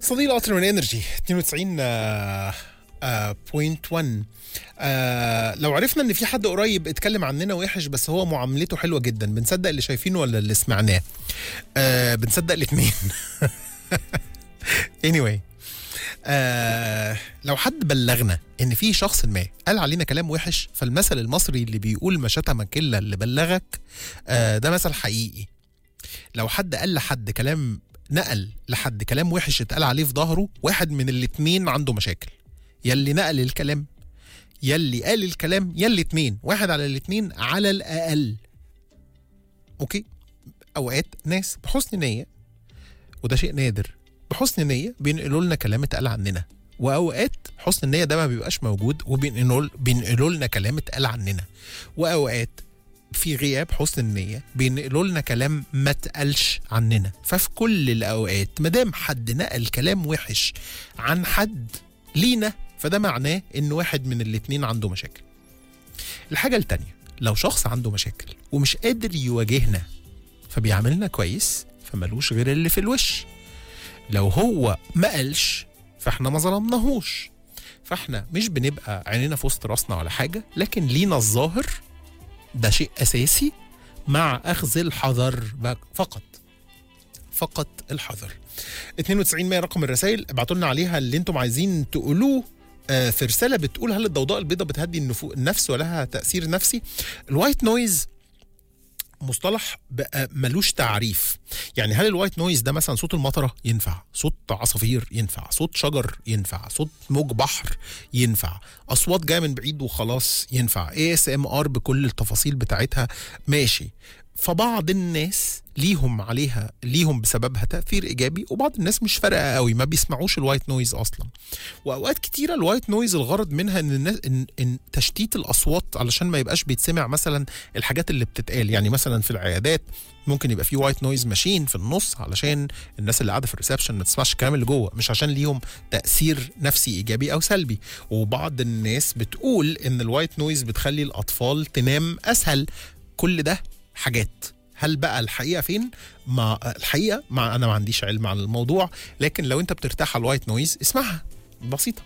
صديق القطر من انرجي 92 آه، آه، بوينت 1 آه لو عرفنا ان في حد قريب اتكلم عننا وحش بس هو معاملته حلوه جدا بنصدق اللي شايفينه ولا اللي سمعناه آه بنصدق الاثنين anyway آه لو حد بلغنا ان في شخص ما قال علينا كلام وحش فالمثل المصري اللي بيقول ما شتمك الا اللي بلغك آه ده مثل حقيقي لو حد قال لحد كلام نقل لحد كلام وحش اتقال عليه في ظهره واحد من الاتنين عنده مشاكل يلي نقل الكلام يلي قال الكلام يلي اتنين واحد على الاتنين على الاقل اوكي اوقات ناس بحسن نيه وده شيء نادر بحسن نيه بينقلوا لنا كلام اتقال عننا واوقات حسن النيه ده ما بيبقاش موجود وبينقلوا بينقلوا لنا كلام اتقال عننا واوقات في غياب حسن النيه بينقلوا لنا كلام ما اتقالش عننا ففي كل الاوقات ما دام حد نقل كلام وحش عن حد لينا فده معناه ان واحد من الاتنين عنده مشاكل الحاجه التانيه لو شخص عنده مشاكل ومش قادر يواجهنا فبيعاملنا كويس فملوش غير اللي في الوش لو هو ما قالش فاحنا ما ظلمناهوش فاحنا مش بنبقى عينينا في وسط راسنا ولا حاجه لكن لينا الظاهر ده شيء اساسي مع اخذ الحذر بق- فقط فقط الحذر 92 100 رقم الرسائل ابعتوا لنا عليها اللي انتم عايزين تقولوه آه، في رساله بتقول هل الضوضاء البيضاء بتهدي النفو- النفس ولها تاثير نفسي الوايت نويز مصطلح بقى ملوش تعريف يعني هل الوايت نويز ده مثلا صوت المطره ينفع صوت عصافير ينفع صوت شجر ينفع صوت موج بحر ينفع اصوات جايه من بعيد وخلاص ينفع اي اس ام ار بكل التفاصيل بتاعتها ماشي فبعض الناس ليهم عليها ليهم بسببها تاثير ايجابي وبعض الناس مش فارقه قوي ما بيسمعوش الوايت نويز اصلا واوقات كتيره الوايت نويز الغرض منها ان الناس ان, إن تشتيت الاصوات علشان ما يبقاش بيتسمع مثلا الحاجات اللي بتتقال يعني مثلا في العيادات ممكن يبقى في وايت نويز ماشين في النص علشان الناس اللي قاعده في الريسبشن ما تسمعش الكلام اللي جوه مش عشان ليهم تاثير نفسي ايجابي او سلبي وبعض الناس بتقول ان الوايت نويز بتخلي الاطفال تنام اسهل كل ده حاجات هل بقى الحقيقه فين؟ ما الحقيقه ما انا ما عنديش علم عن الموضوع لكن لو انت بترتاح على الوايت نويز اسمعها بسيطه.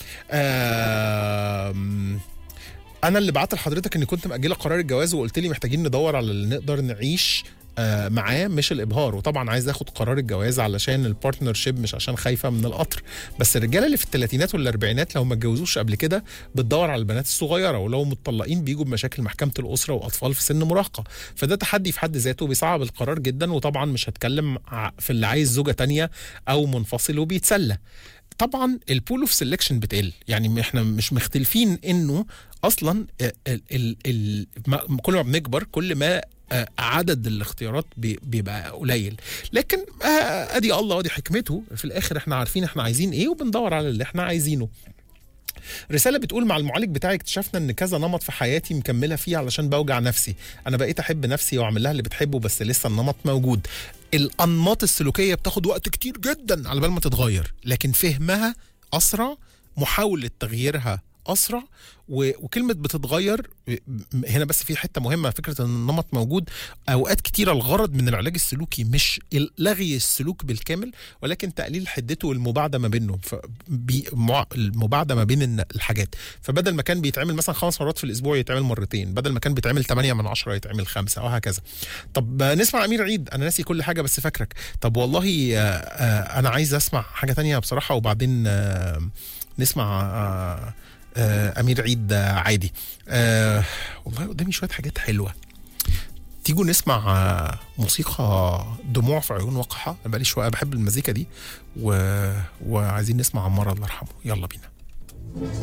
آم، انا اللي بعت لحضرتك اني كنت مأجله قرار الجواز وقلت لي محتاجين ندور على اللي نقدر نعيش آه، معاه مش الابهار وطبعا عايز اخد قرار الجواز علشان البارتنر شيب مش عشان خايفه من القطر بس الرجاله اللي في الثلاثينات والاربعينات لو ما اتجوزوش قبل كده بتدور على البنات الصغيره ولو متطلقين بيجوا بمشاكل محكمه الاسره واطفال في سن مراهقه فده تحدي في حد ذاته بيصعب القرار جدا وطبعا مش هتكلم ع- في اللي عايز زوجه تانية او منفصل وبيتسلى طبعا البول اوف سelection بتقل يعني احنا مش مختلفين انه اصلا ال ال ال ما- كل ما بنكبر كل ما آه، عدد الاختيارات بي- بيبقى قليل لكن آه، ادي الله ودي حكمته في الاخر احنا عارفين احنا عايزين ايه وبندور على اللي احنا عايزينه رساله بتقول مع المعالج بتاعي اكتشفنا ان كذا نمط في حياتي مكمله فيه علشان بوجع نفسي انا بقيت احب نفسي واعمل لها اللي بتحبه بس لسه النمط موجود الانماط السلوكيه بتاخد وقت كتير جدا على بال ما تتغير لكن فهمها اسرع محاوله تغييرها اسرع و- وكلمه بتتغير م- هنا بس في حته مهمه فكره ان النمط موجود اوقات كتيره الغرض من العلاج السلوكي مش ال- لغي السلوك بالكامل ولكن تقليل حدته والمباعده ما بينهم فبي- مع- المباعده ما بين الن- الحاجات فبدل ما كان بيتعمل مثلا خمس مرات في الاسبوع يتعمل مرتين بدل ما كان بيتعمل 8 من 10 يتعمل خمسة وهكذا طب آه، نسمع امير عيد انا ناسي كل حاجه بس فاكرك طب والله آه، آه، انا عايز اسمع حاجه تانية بصراحه وبعدين آه، نسمع آه، آه، امير عيد آه، عادي آه، والله قدامي شويه حاجات حلوه تيجوا نسمع آه، موسيقى دموع في عيون وقحة انا بقالي شويه بحب المزيكا دي و... وعايزين نسمع عمار الله يرحمه يلا بينا